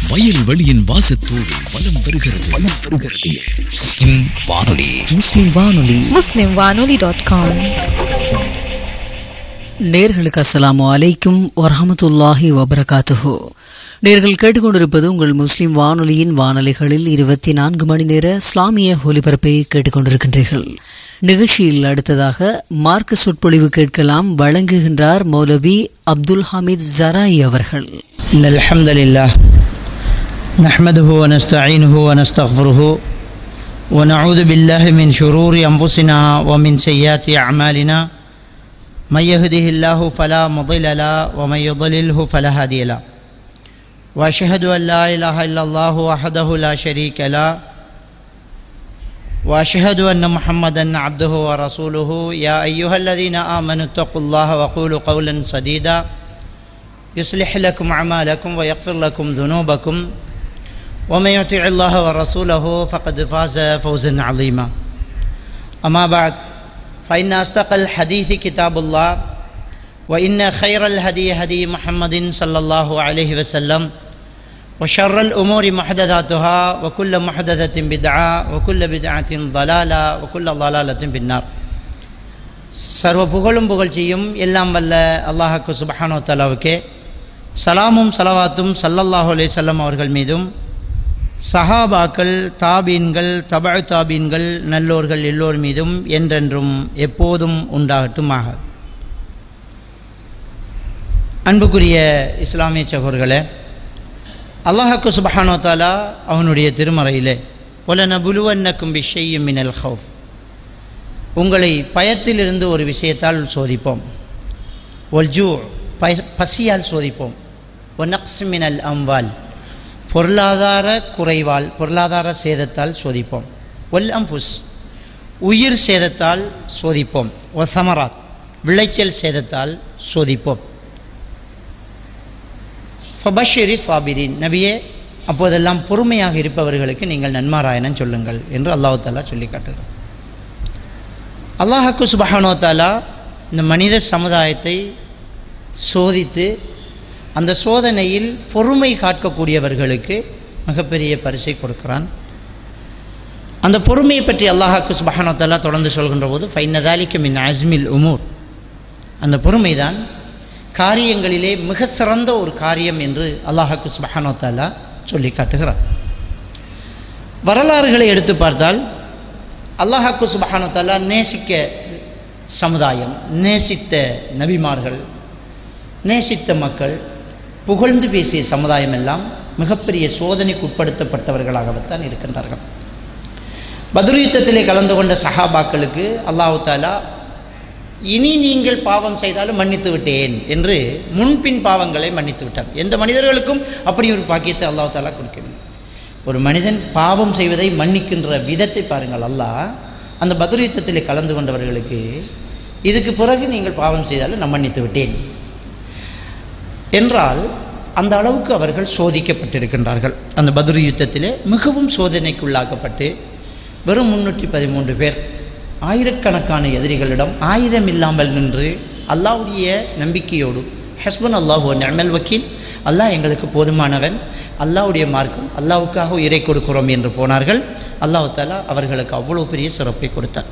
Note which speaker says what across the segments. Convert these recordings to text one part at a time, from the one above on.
Speaker 1: வயல் வெளியின் வாசத்தோடு வலம் வருகிறது வலம் வருகிறது முஸ்லிம் வானொலி
Speaker 2: முஸ்லிம் வானொலி
Speaker 3: muslimwanoli.com
Speaker 2: நேர்களுக்கு அஸ்ஸலாமு அலைக்கும் வரஹமத்துல்லாஹி வபரகாத்துஹு நேர்கள் கேட்டுக்கொண்டிருப்பது உங்கள் முஸ்லிம் வானொலியின் வானொலிகளில் இருபத்தி நான்கு மணி நேர இஸ்லாமிய ஒலிபரப்பை கேட்டுக்கொண்டிருக்கின்றீர்கள் நிகழ்ச்சியில் அடுத்ததாக மார்க்க சொற்பொழிவு கேட்கலாம் வழங்குகின்றார் மௌலவி அப்துல் ஹமீத் ஜராய் அவர்கள்
Speaker 4: إن الحمد لله نحمده ونستعينه ونستغفره ونعوذ بالله من شرور أنفسنا ومن سيئات أعمالنا من يهده الله فلا مضل له ومن يضلله فلا هادي له وأشهد أن لا إله إلا الله وحده لا شريك له وأشهد أن محمدا عبده ورسوله يا أيها الذين آمنوا اتقوا الله وقولوا قولا سديدا يصلح لكم أعمالكم ويغفر لكم ذنوبكم ومن يطع الله ورسوله فقد فاز فوزا عظيما أما بعد فإن أصدق الحديث كتاب الله وإن خير الهدي هدي محمد صلى الله عليه وسلم وشر الأمور محدثاتها وكل محدثة بدعة وكل بدعة ضلالة وكل ضلالة في النار சர்வ புகழும் புகழ்ச்சியும் எல்லாம் வல்ல அல்லாஹாக்கு சுபஹானோ தலாவுக்கே சலாமும் சலவாத்தும் சல்லல்லாஹு அலைஹி வஸல்லம் அவர்கள் மீதும் சஹாபாக்கள் தாபீன்கள் தபா தாபீன்கள் நல்லோர்கள் எல்லோர் மீதும் என்றென்றும் எப்போதும் உண்டாகட்டுமாக அன்புக்குரிய இஸ்லாமிய சகோர்களே அல்லாஹாக்கு சுபஹானோ தாலா அவனுடைய திருமறையிலே ஒல நபுலுவன்னக்கும் பிஷையும் மினல் ஹவுஃப் உங்களை பயத்திலிருந்து ஒரு விஷயத்தால் சோதிப்போம் ஒல்ஜூ பய பசியால் சோதிப்போம் ஒனக்ஸ்மினல் அம்வால் பொருளாதார குறைவால் பொருளாதார சேதத்தால் சோதிப்போம் ஒல் அம்புஸ் உயிர் சேதத்தால் சோதிப்போம் ஒ சமராத் விளைச்சல் சேதத்தால் சோதிப்போம் ஃபபஷிரி சாபிரின் நபியே அப்போதெல்லாம் பொறுமையாக இருப்பவர்களுக்கு நீங்கள் நன்மாராயணம் சொல்லுங்கள் என்று அல்லாஹ் தாலா சொல்லி காட்டுகிறார் அல்லாஹாக்கு சுபஹானோ தாலா இந்த மனித சமுதாயத்தை சோதித்து அந்த சோதனையில் பொறுமை காக்கக்கூடியவர்களுக்கு மிகப்பெரிய பரிசை கொடுக்கிறான் அந்த பொறுமையை பற்றி அல்லாஹாக்கு சுபஹானோ தாலா தொடர்ந்து சொல்கின்ற போது ஃபைனதாலிக்கு மின் அஸ்மில் உமூர் அந்த பொறுமைதான் காரியங்களிலே மிக சிறந்த ஒரு காரியம் என்று அல்லாஹாக்கு சுபஹானோ தாலா சொல்லி காட்டுகிறார் வரலாறுகளை எடுத்து பார்த்தால் அல்லாஹாக்கு சுபஹானத்தாலா நேசிக்க சமுதாயம் நேசித்த நபிமார்கள் நேசித்த மக்கள் புகழ்ந்து பேசிய சமுதாயம் எல்லாம் மிகப்பெரிய சோதனைக்கு உட்படுத்தப்பட்டவர்களாகத்தான் இருக்கின்றார்கள் பத்ரு யுத்தத்திலே கலந்து கொண்ட சஹாபாக்களுக்கு அல்லாஹு தாலா இனி நீங்கள் பாவம் செய்தாலும் மன்னித்து விட்டேன் என்று முன்பின் பாவங்களை மன்னித்து விட்டார் எந்த மனிதர்களுக்கும் அப்படி ஒரு பாக்கியத்தை அல்லாஹு தாலா கொடுக்கவில்லை ஒரு மனிதன் பாவம் செய்வதை மன்னிக்கின்ற விதத்தை பாருங்கள் அல்லாஹ் அந்த பத்ரு யுத்தத்தில் கலந்து கொண்டவர்களுக்கு இதுக்கு பிறகு நீங்கள் பாவம் செய்தாலும் நான் மன்னித்து விட்டேன் என்றால் அந்த அளவுக்கு அவர்கள் சோதிக்கப்பட்டிருக்கின்றார்கள் அந்த பத்ரு யுத்தத்திலே மிகவும் சோதனைக்குள்ளாக்கப்பட்டு வெறும் முன்னூற்றி பதிமூன்று பேர் ஆயிரக்கணக்கான எதிரிகளிடம் ஆயுதம் இல்லாமல் நின்று அல்லாவுடைய நம்பிக்கையோடு ஹஸ்பன் அல்லாஹு நெமல் வக்கீல் அல்லாஹ் எங்களுக்கு போதுமானவன் அல்லாவுடைய மார்க்கம் அல்லாவுக்காக உயிரை கொடுக்கிறோம் என்று போனார்கள் அல்லாஹு தாலா அவர்களுக்கு அவ்வளோ பெரிய சிறப்பை கொடுத்தார்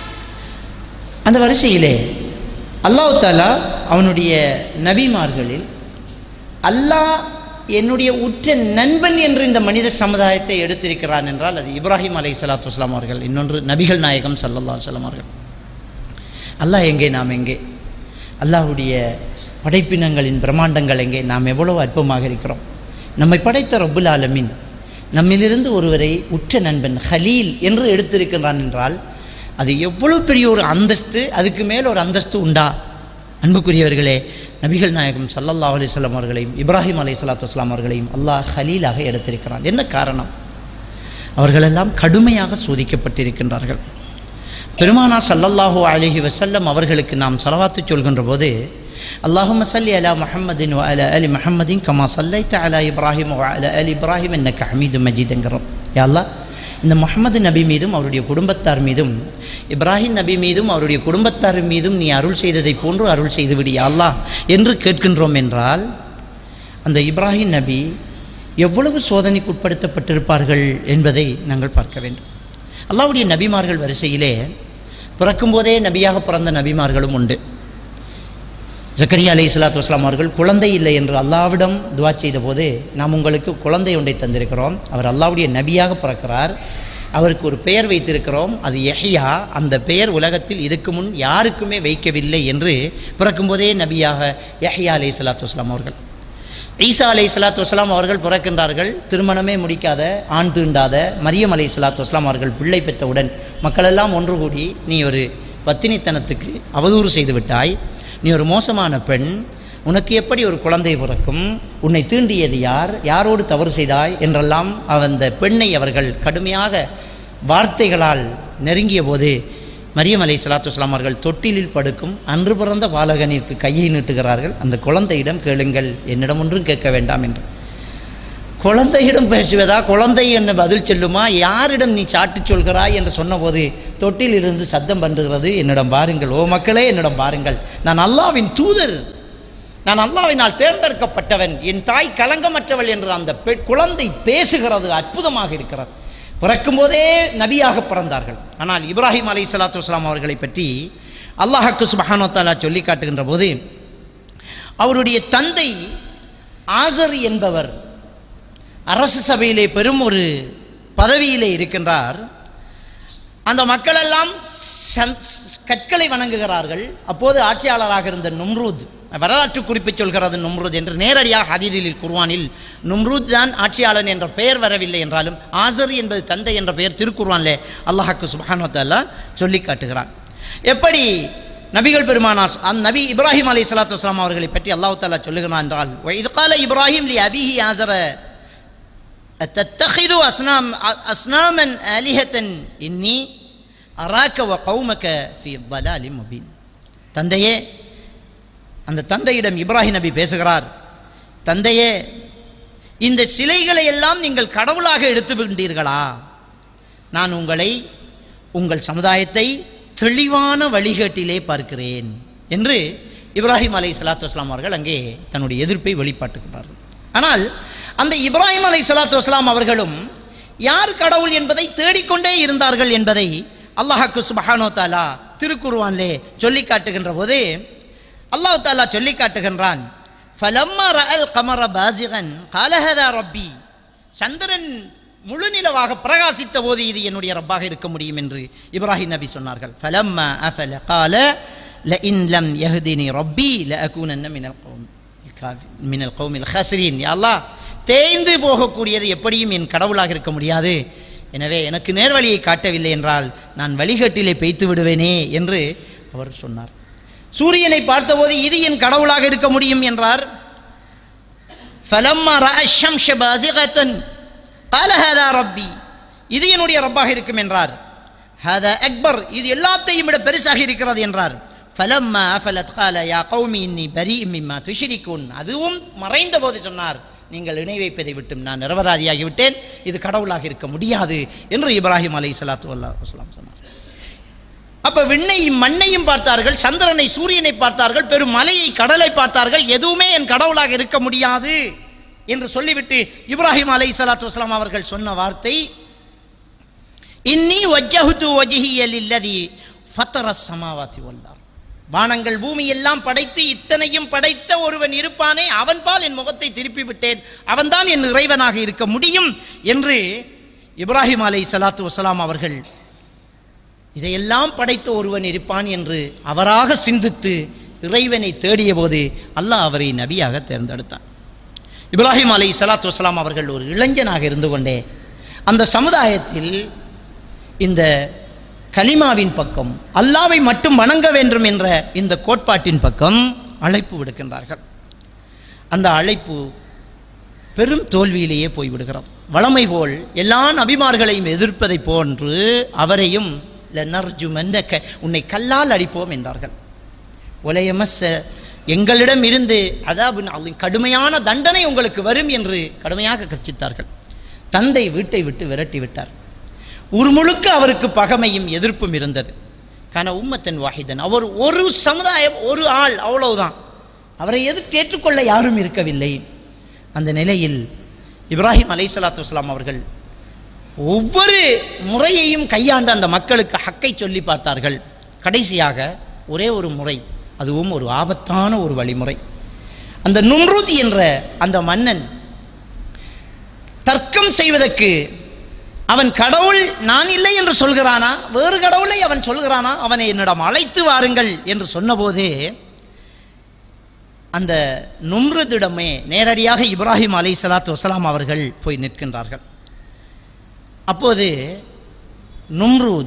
Speaker 4: அந்த வரிசையிலே அல்லாஹு தாலா அவனுடைய நபிமார்களில் அல்லாஹ் என்னுடைய உற்ற நண்பன் என்று இந்த மனித சமுதாயத்தை எடுத்திருக்கிறான் என்றால் அது இப்ராஹிம் அலை சலாத்து வஸ்லாம் அவர்கள் இன்னொன்று நபிகள் நாயகம் சல்லல்லா வஸ்லாம் அவர்கள் அல்லாஹ் எங்கே நாம் எங்கே அல்லாஹுடைய படைப்பினங்களின் பிரம்மாண்டங்கள் எங்கே நாம் எவ்வளவு அற்பமாக இருக்கிறோம் நம்மை படைத்த ரப்புல் ஆலமின் நம்மிலிருந்து ஒருவரை உற்ற நண்பன் ஹலீல் என்று எடுத்திருக்கிறான் என்றால் அது எவ்வளவு பெரிய ஒரு அந்தஸ்து அதுக்கு மேல் ஒரு அந்தஸ்து உண்டா அன்புக்குரியவர்களே நபிகள் நாயகம் சல்லல்லா அலிஸ்லாம் அவர்களையும் இப்ராஹிம் அலி சலாத்து வஸ்லாம் அவர்களையும் அல்லாஹ் ஹலீலாக எடுத்திருக்கிறான் என்ன காரணம் அவர்களெல்லாம் கடுமையாக சோதிக்கப்பட்டிருக்கின்றார்கள் பெருமானா சல்லல்லாஹு அலிஹி வசல்லம் அவர்களுக்கு நாம் சலவாத்து சொல்கின்ற போது اللهم صل على محمد وعلى ال محمد كما صليت على ابراهيم وعلى ال ابراهيم انك حميد مجيد என்கிறோம் யா அல்லாஹ் இந்த முகமது நபி மீதும் அவருடைய குடும்பத்தார் மீதும் இப்ராஹிம் நபி மீதும் அவருடைய குடும்பத்தார் மீதும் நீ அருள் செய்ததைப் போன்று அருள் செய்து விடியா அல்லாஹ் என்று கேட்கின்றோம் என்றால் அந்த இப்ராஹிம் நபி எவ்வளவு சோதனைக்கு உட்படுத்தப்பட்டிருப்பார்கள் என்பதை நாங்கள் பார்க்க வேண்டும் அல்லாஹ்வுடைய நபிமார்கள் வரிசையிலே பிறக்கும்போதே நபியாக பிறந்த நபிமார்களும் உண்டு ஜக்கரியா அலை இஸ்லாத்து வஸ்லாம் அவர்கள் குழந்தை இல்லை என்று அல்லாவிடம் துவா செய்த போது நாம் உங்களுக்கு குழந்தை ஒன்றை தந்திருக்கிறோம் அவர் அல்லாவுடைய நபியாக பிறக்கிறார் அவருக்கு ஒரு பெயர் வைத்திருக்கிறோம் அது யஹ்யா அந்த பெயர் உலகத்தில் இதுக்கு முன் யாருக்குமே வைக்கவில்லை என்று பிறக்கும்போதே நபியாக யஹ்யா அலை இஸ்லாத்து வஸ்லாம் அவர்கள் ஈசா அலை சலாத்து வஸ்லாம் அவர்கள் பிறக்கின்றார்கள் திருமணமே முடிக்காத ஆண் தீண்டாத மரியம் அலை சலாத்து வஸ்லாம் அவர்கள் பிள்ளை பெற்றவுடன் மக்களெல்லாம் ஒன்று கூடி நீ ஒரு பத்தினித்தனத்துக்கு அவதூறு செய்து விட்டாய் நீ ஒரு மோசமான பெண் உனக்கு எப்படி ஒரு குழந்தை பிறக்கும் உன்னை தீண்டியது யார் யாரோடு தவறு செய்தாய் என்றெல்லாம் அந்த பெண்ணை அவர்கள் கடுமையாக வார்த்தைகளால் நெருங்கிய போது மரியம் அலை சலாத்து வஸ்லாம் அவர்கள் தொட்டிலில் படுக்கும் அன்று பிறந்த பாலகனிற்கு கையை நீட்டுகிறார்கள் அந்த குழந்தையிடம் கேளுங்கள் என்னிடம் ஒன்றும் கேட்க வேண்டாம் என்று குழந்தையிடம் பேசுவதா குழந்தை என்ன பதில் சொல்லுமா யாரிடம் நீ சாட்டு சொல்கிறாய் என்று சொன்னபோது தொட்டில் இருந்து சத்தம் பண்ணுகிறது என்னிடம் பாருங்கள் ஓ மக்களே என்னிடம் பாருங்கள் நான் அல்லாவின் தூதர் நான் அல்லாவினால் தேர்ந்தெடுக்கப்பட்டவன் என் தாய் கலங்கமற்றவள் என்று அந்த பெண் குழந்தை பேசுகிறது அற்புதமாக இருக்கிறது பிறக்கும்போதே நபியாக பிறந்தார்கள் ஆனால் இப்ராஹிம் அலை சலாத்து வஸ்லாம் அவர்களை பற்றி அல்லாஹக்கு சுபஹானோ தாலா சொல்லி காட்டுகின்ற போது அவருடைய தந்தை ஆசர் என்பவர் அரசு சபையிலே பெரும் ஒரு பதவியிலே இருக்கின்றார் அந்த மக்களெல்லாம் சந்- கற்களை வணங்குகிறார்கள் அப்போது ஆட்சியாளராக இருந்த நும்ரூத் வரலாற்று குறிப்பு சொல்கிறது நும்ரூத் என்று நேரடியாக ஹதீரில் குர்வானில் நும்ரூத் தான் ஆட்சியாளன் என்ற பெயர் வரவில்லை என்றாலும் ஆசர் என்பது தந்தை என்ற பெயர் திருக்குர்வானிலே அல்லாஹாக்கு சுபஹானத்தல்லா சொல்லி காட்டுகிறான் எப்படி நபிகள் பெருமானார் அந்த நபி இப்ராஹிம் அலை சலாத்து வஸ்லாம் அவர்களை பற்றி அல்லாஹ் தாலா சொல்லுகிறான் என்றால் இது கால இப்ராஹிம் லி அபிஹி ஆசர أتتخذ أصنام أصناما آلهة إني أراك وقومك في ضلال مبين தந்தையே அந்த தந்தையிடம் இப்ராஹிம் நபி பேசுகிறார் தந்தையே இந்த சிலைகளை எல்லாம் நீங்கள் கடவுளாக எடுத்து விட்டீர்களா நான் உங்களை உங்கள் சமுதாயத்தை தெளிவான வழிகேட்டிலே பார்க்கிறேன் என்று இப்ராஹிம் அலை சலாத்து வஸ்லாம் அவர்கள் அங்கே தன்னுடைய எதிர்ப்பை வெளிப்பாட்டுகிறார்கள் ஆனால் அந்த இப்ராஹிம் அலை சலாத்து வஸ்லாம் அவர்களும் யார் கடவுள் என்பதை தேடிக்கொண்டே இருந்தார்கள் என்பதை அல்லாஹாக்கு சுபஹானோ தாலா திருக்குருவான்லே சொல்லி காட்டுகின்ற போது அல்லாஹ் தாலா சொல்லி காட்டுகின்றான் ஃபலம்மா ரஅல் கமர பாசிகன் காலஹதா ரப்பி சந்திரன் முழு நிலவாக பிரகாசித்த போது இது என்னுடைய ரப்பாக இருக்க முடியும் என்று இப்ராஹிம் நபி சொன்னார்கள் ஃபலம்மா அஃபல கால لئن لم يهدني ربي لأكونن من القوم الكافر من القوم الخاسرين يا الله தேய்ந்து போகக்கூடியது எப்படியும் என் கடவுளாக இருக்க முடியாது எனவே எனக்கு நேர்வழியை காட்டவில்லை என்றால் நான் வழிகட்டிலே பெய்த்து விடுவேனே என்று அவர் சொன்னார் சூரியனை பார்த்தபோது இது என் கடவுளாக இருக்க முடியும் என்றார் فلما راى الشمس بازغه قال هذا ربي இது என்னுடைய ரப்பாக இருக்கும் என்றார் هذا اكبر இது எல்லாத்தையும் விட பெருசாக இருக்கிறது என்றார் فلما افلت قال يا قوم اني بريء مما تشركون அதுவும் மறைந்த போது சொன்னார் நீங்கள் இணை வைப்பதை விட்டும் நான் நிரபராதியாகி விட்டேன் இது கடவுளாக இருக்க முடியாது என்று இப்ராஹிம் அலை சலாத்து வல்லாம் சொன்னார் அப்ப விண்ணையும் மண்ணையும் பார்த்தார்கள் சந்திரனை சூரியனை பார்த்தார்கள் பெரும் மலையை கடலை பார்த்தார்கள் எதுவுமே என் கடவுளாக இருக்க முடியாது என்று சொல்லிவிட்டு இப்ராஹிம் அலை சலாத்து வஸ்லாம் அவர்கள் சொன்ன வார்த்தை இன்னி வஜ்ஜஹுது வஜ்ஹிய லில்லதி ஃபத்தர சமாவாத்தி வல்லார் வானங்கள் பூமி எல்லாம் படைத்து இத்தனையும் படைத்த ஒருவன் இருப்பானே அவன் பால் என் முகத்தை திருப்பி விட்டேன் அவன்தான் என் இறைவனாக இருக்க முடியும் என்று இப்ராஹிம் அலை சலாத்து வசலாம் அவர்கள் இதையெல்லாம் படைத்த ஒருவன் இருப்பான் என்று அவராக சிந்தித்து இறைவனை தேடிய போது அல்லாஹ் அவரை நபியாக தேர்ந்தெடுத்தான் இப்ராஹிம் அலை சலாத்து வசலாம் அவர்கள் ஒரு இளைஞனாக இருந்து கொண்டே அந்த சமுதாயத்தில் இந்த கலிமாவின் பக்கம் அல்லாவை மட்டும் வணங்க வேண்டும் என்ற இந்த கோட்பாட்டின் பக்கம் அழைப்பு விடுக்கின்றார்கள் அந்த அழைப்பு பெரும் தோல்வியிலேயே போய்விடுகிறது வளமை போல் எல்லா நபிமார்களையும் எதிர்ப்பதை போன்று அவரையும் லனர்ஜுமன்னக உன்னை கல்லால் அடிப்போம் என்றார்கள் ஒலையமஸ் எங்களிடம் இருந்து அதாவது கடுமையான தண்டனை உங்களுக்கு வரும் என்று கடுமையாக கர்ச்சித்தார்கள் தந்தை வீட்டை விட்டு விரட்டி விட்டார் ஒரு முழுக்க அவருக்கு பகமையும் எதிர்ப்பும் இருந்தது கான உம்மத்தன் வாஹிதன் அவர் ஒரு சமுதாயம் ஒரு ஆள் அவ்வளவுதான் அவரை எதிர்த்து ஏற்றுக்கொள்ள யாரும் இருக்கவில்லை அந்த நிலையில் இப்ராஹிம் அலைஹிஸ்ஸலாத்து வஸ்ஸலாம் அவர்கள் ஒவ்வொரு முறையையும் கையாண்டு அந்த மக்களுக்கு ஹக்கை சொல்லி பார்த்தார்கள் கடைசியாக ஒரே ஒரு முறை அதுவும் ஒரு ஆபத்தான ஒரு வழிமுறை அந்த நும்ருத் என்ற அந்த மன்னன் தர்க்கம் செய்வதற்கு அவன் கடவுள் நான் இல்லை என்று சொல்கிறானா வேறு கடவுளை அவன் சொல்கிறானா அவனை என்னிடம் அழைத்து வாருங்கள் என்று சொன்னபோது அந்த நும்ருதிடமே நேரடியாக இப்ராஹிம் அலை சலாத்து வசலாம் அவர்கள் போய் நிற்கின்றார்கள் அப்போது நும்ரூத்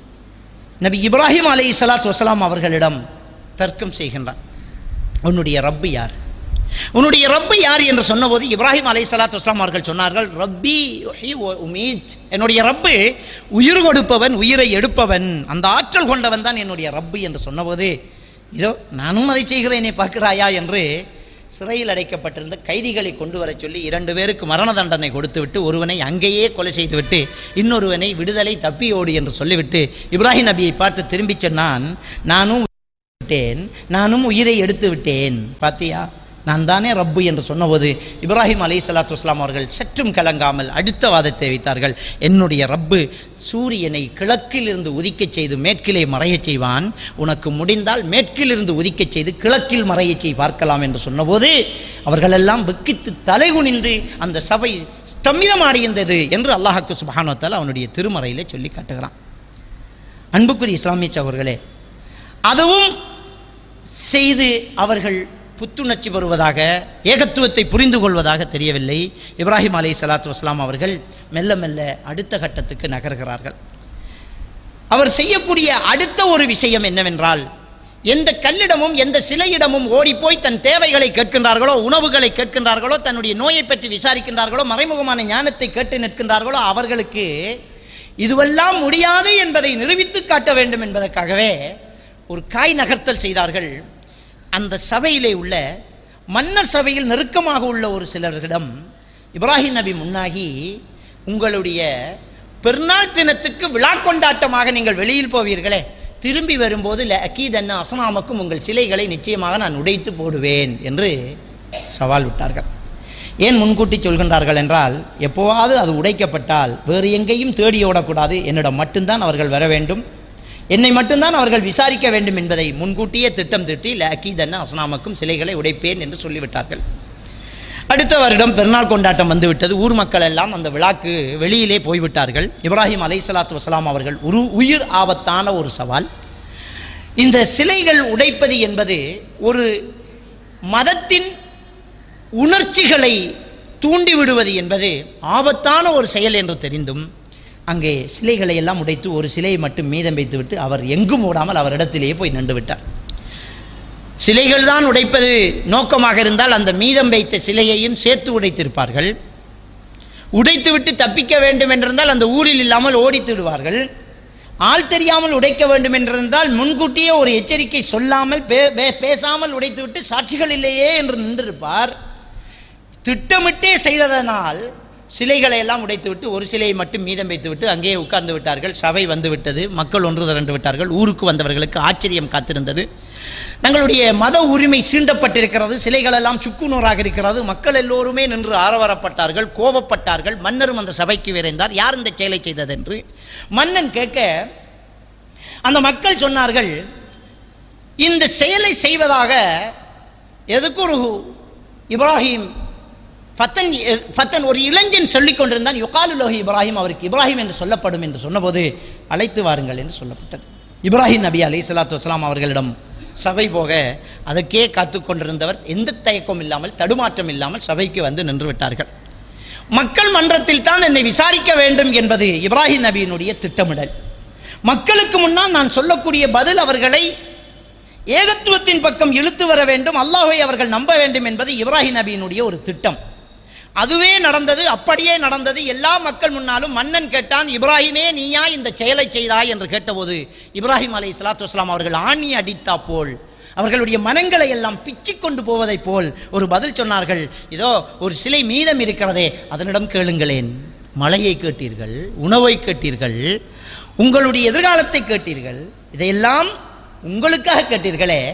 Speaker 4: நபி இப்ராஹிம் அலை சலாத்து வசலாம் அவர்களிடம் தர்க்கம் செய்கின்றான் உன்னுடைய ரப்பு யார் உன்னுடைய ரப்பு யார் என்று சொன்னபோது இப்ராஹிம் அலை சலாத்து வஸ்லாம் அவர்கள் சொன்னார்கள் ரப்பி யுஹ்யி வ உமீத் என்னுடைய ரப்பு உயிர் கொடுப்பவன் உயிரை எடுப்பவன் அந்த ஆற்றல் கொண்டவன் தான் என்னுடைய ரப்பு என்று சொன்னபோது இதோ நானும் அதை செய்கிறேனே பார்க்கிறாயா என்று சிறையில் அடைக்கப்பட்டிருந்த கைதிகளை கொண்டு வரச் சொல்லி இரண்டு பேருக்கு மரண தண்டனை கொடுத்துவிட்டு ஒருவனை அங்கேயே கொலை செய்துவிட்டு இன்னொருவனை விடுதலை தப்பியோடு என்று சொல்லிவிட்டு இப்ராஹிம் நபியை பார்த்து திரும்பிச் சொன்னான் நானும் விட்டேன் நானும் உயிரை எடுத்து விட்டேன் பாத்தியா நான் தானே ரப்பு என்று சொன்னபோது இப்ராஹிம் அலை சலாத்து வஸ்லாம் அவர்கள் சற்றும் கலங்காமல் அடுத்த வாதத்தை வைத்தார்கள் என்னுடைய ரப்பு சூரியனை கிழக்கிலிருந்து உதிக்கச் செய்து மேற்கிலே மறையச் செய்வான் உனக்கு முடிந்தால் மேற்கிலிருந்து உதிக்கச் செய்து கிழக்கில் மறையச் செய் பார்க்கலாம் என்று சொன்னபோது அவர்களெல்லாம் வெக்கித்து தலைகுனின்று அந்த சபை ஸ்தம்பிதமாடியிருந்தது என்று அல்லாஹாக்கு சுபானத்தால் அவனுடைய திருமறையிலே சொல்லி காட்டுகிறான் அன்புக்குரிய இஸ்லாமிய சகோர்களே அதுவும் செய்து அவர்கள் புத்துணர்ச்சி பெறுவதாக ஏகத்துவத்தை புரிந்து கொள்வதாக தெரியவில்லை இப்ராஹிம் அலை சலாத்து வஸ்லாம் அவர்கள் மெல்ல மெல்ல அடுத்த கட்டத்துக்கு நகர்கிறார்கள் அவர் செய்யக்கூடிய அடுத்த ஒரு விஷயம் என்னவென்றால் எந்த கல்லிடமும் எந்த சிலையிடமும் ஓடிப்போய் தன் தேவைகளை கேட்கின்றார்களோ உணவுகளை கேட்கின்றார்களோ தன்னுடைய நோயை பற்றி விசாரிக்கின்றார்களோ மறைமுகமான ஞானத்தை கேட்டு நிற்கின்றார்களோ அவர்களுக்கு இதுவெல்லாம் முடியாது என்பதை நிரூபித்து காட்ட வேண்டும் என்பதற்காகவே ஒரு காய் நகர்த்தல் செய்தார்கள் அந்த சபையிலே உள்ள மன்னர் சபையில் நெருக்கமாக உள்ள ஒரு சிலர்களிடம் இப்ராஹிம் நபி முன்னாகி உங்களுடைய பெருநாள் தினத்துக்கு விழா கொண்டாட்டமாக நீங்கள் வெளியில் போவீர்களே திரும்பி வரும்போது அக்கீதன்ன அசனாமக்கும் உங்கள் சிலைகளை நிச்சயமாக நான் உடைத்து போடுவேன் என்று சவால் விட்டார்கள் ஏன் முன்கூட்டி சொல்கின்றார்கள் என்றால் எப்போவாவது அது உடைக்கப்பட்டால் வேறு எங்கேயும் தேடி ஓடக்கூடாது என்னிடம் மட்டும்தான் அவர்கள் வர வேண்டும் என்னை மட்டும்தான் அவர்கள் விசாரிக்க வேண்டும் என்பதை முன்கூட்டியே திட்டம் திட்டி லக்கீதன்ன அஸ்னாமுக்கும் சிலைகளை உடைப்பேன் என்று சொல்லிவிட்டார்கள் அடுத்த வருடம் பெருநாள் கொண்டாட்டம் வந்துவிட்டது ஊர் மக்கள் எல்லாம் அந்த விழாக்கு வெளியிலே போய்விட்டார்கள் இப்ராஹிம் அலை சலாத்து வசலாம் அவர்கள் ஒரு உயிர் ஆபத்தான ஒரு சவால் இந்த சிலைகள் உடைப்பது என்பது ஒரு மதத்தின் உணர்ச்சிகளை தூண்டிவிடுவது என்பது ஆபத்தான ஒரு செயல் என்று தெரிந்தும் அங்கே சிலைகளை எல்லாம் உடைத்து ஒரு சிலையை மட்டும் மீதம் வைத்துவிட்டு அவர் எங்கும் ஓடாமல் அவரிடத்திலேயே போய் நின்று விட்டார் சிலைகள் தான் உடைப்பது நோக்கமாக இருந்தால் அந்த மீதம் வைத்த சிலையையும் சேர்த்து உடைத்திருப்பார்கள் உடைத்துவிட்டு தப்பிக்க வேண்டும் என்றிருந்தால் அந்த ஊரில் இல்லாமல் ஓடித்து விடுவார்கள் ஆள் தெரியாமல் உடைக்க வேண்டும் என்றிருந்தால் முன்கூட்டியே ஒரு எச்சரிக்கை சொல்லாமல் பே- பே- பேசாமல் உடைத்துவிட்டு சாட்சிகள் இல்லையே என்று நின்றிருப்பார் திட்டமிட்டே செய்ததனால் சிலைகளை எல்லாம் உடைத்துவிட்டு ஒரு சிலையை மட்டும் மீதம் வைத்துவிட்டு அங்கேயே உட்கார்ந்து விட்டார்கள் சபை வந்து விட்டது மக்கள் ஒன்று திரண்டு விட்டார்கள் ஊருக்கு வந்தவர்களுக்கு ஆச்சரியம் காத்திருந்தது தங்களுடைய மத உரிமை சீண்டப்பட்டிருக்கிறது சிலைகள் எல்லாம் சுக்குநூறாக இருக்கிறது மக்கள் எல்லோருமே நின்று ஆரவாரப்பட்டார்கள் கோபப்பட்டார்கள் மன்னரும் அந்த சபைக்கு விரைந்தார் யார் இந்த செயலை செய்ததென்று மன்னன் கேட்க அந்த மக்கள் சொன்னார்கள் இந்த செயலை செய்வதாக எதுக்கு ஒரு இப்ராஹிம் ஃபத்தன் எ- ஃபத்தன் ஒரு இளைஞன் சொல்லிக் கொண்டிருந்தான் யுகாலுலோஹி இப்ராஹிம் அவருக்கு இப்ராஹிம் என்று சொல்லப்படும் என்று சொன்னபோது அழைத்து வாருங்கள் என்று சொல்லப்பட்டது இப்ராஹிம் நபி அலி சலாத்து வஸ்லாம் அவர்களிடம் சபை போக அதற்கே காத்து கொண்டிருந்தவர் எந்த தயக்கம் இல்லாமல் தடுமாற்றம் இல்லாமல் சபைக்கு வந்து நின்று விட்டார்கள் மக்கள் மன்றத்தில் தான் என்னை விசாரிக்க வேண்டும் என்பது இப்ராஹிம் நபியினுடைய திட்டமிடல் மக்களுக்கு முன்னால் நான் சொல்லக்கூடிய பதில் அவர்களை ஏகத்துவத்தின் பக்கம் இழுத்து வர வேண்டும் அல்லாஹ்வை அவர்கள் நம்ப வேண்டும் என்பது இப்ராஹிம் நபியினுடைய ஒரு திட்டம் அதுவே நடந்தது அப்படியே நடந்தது எல்லா மக்கள் முன்னாலும் மன்னன் கேட்டான் இப்ராஹிமே நீயா இந்த செயலை செய்தாய் என்று கேட்டபோது இப்ராஹிம் அலை சலாத்து வஸ்லாம் அவர்கள் ஆணி அடித்தா போல் அவர்களுடைய மனங்களை எல்லாம் பிச்சிக் கொண்டு போவதைப் போல் ஒரு பதில் சொன்னார்கள் இதோ ஒரு சிலை மீதம் இருக்கிறதே அதனிடம் கேளுங்களேன் மழையை கேட்டீர்கள் உணவை கேட்டீர்கள் உங்களுடைய எதிர்காலத்தை கேட்டீர்கள் இதையெல்லாம் உங்களுக்காக கேட்டீர்களே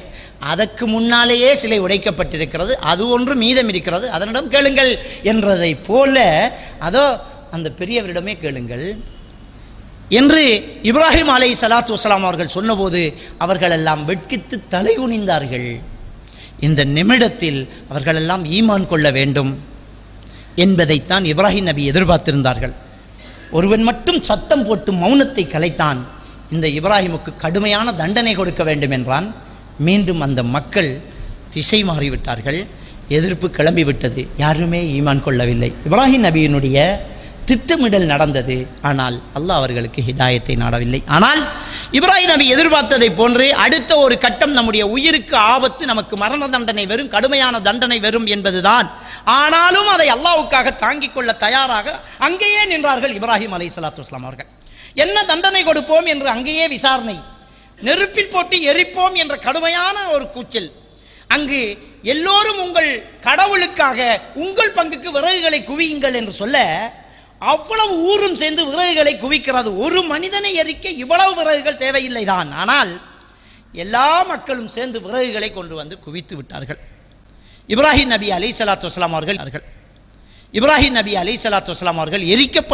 Speaker 4: அதற்கு முன்னாலேயே சிலை உடைக்கப்பட்டிருக்கிறது அது ஒன்று மீதம் இருக்கிறது அதனிடம் கேளுங்கள் என்றதை போல அதோ அந்த பெரியவரிடமே கேளுங்கள் என்று இப்ராஹிம் அலை சலாத்து வசலாம் அவர்கள் சொன்னபோது அவர்களெல்லாம் வெட்கித்து தலை குனிந்தார்கள் இந்த நிமிடத்தில் அவர்களெல்லாம் ஈமான் கொள்ள வேண்டும் என்பதைத்தான் இப்ராஹிம் நபி எதிர்பார்த்திருந்தார்கள் ஒருவன் மட்டும் சத்தம் போட்டு மௌனத்தை கலைத்தான் இந்த இப்ராஹிமுக்கு கடுமையான தண்டனை கொடுக்க வேண்டும் என்றான் மீண்டும் அந்த மக்கள் திசை மாறிவிட்டார்கள் எதிர்ப்பு கிளம்பிவிட்டது யாருமே ஈமான் கொள்ளவில்லை இப்ராஹிம் நபியினுடைய திட்டமிடல் நடந்தது ஆனால் அல்லாஹ் அவர்களுக்கு ஹிதாயத்தை நாடவில்லை ஆனால் இப்ராஹிம் நபி எதிர்பார்த்ததை போன்று அடுத்த ஒரு கட்டம் நம்முடைய உயிருக்கு ஆபத்து நமக்கு மரண தண்டனை வரும் கடுமையான தண்டனை வரும் என்பதுதான் ஆனாலும் அதை அல்லாஹ்வுக்காக தாங்கிக் கொள்ள தயாராக அங்கேயே நின்றார்கள் இப்ராஹிம் அலை சலாத்து வஸ்லாம் அவர்கள் என்ன தண்டனை கொடுப்போம் என்று அங்கேயே விசாரணை நெருப்பில் போட்டு எரிப்போம் என்ற கடுமையான ஒரு கூச்சல் அங்கு எல்லோரும் உங்கள் கடவுளுக்காக உங்கள் பங்குக்கு விறகுகளை குவியுங்கள் என்று சொல்ல அவ்வளவு ஊரும் சேர்ந்து விறகுகளை குவிக்கிறது ஒரு மனிதனை எரிக்க இவ்வளவு விறகுகள் தேவையில்லை தான் ஆனால் எல்லா மக்களும் சேர்ந்து விறகுகளை கொண்டு வந்து குவித்து விட்டார்கள் இப்ராஹிம் நபி அலை சலாத்து வஸ்லாம் அவர்கள் இப்ராஹிம் நபி அலை சலாத்து வஸ்லாம் அவர்கள் எரிக்கப்பட்ட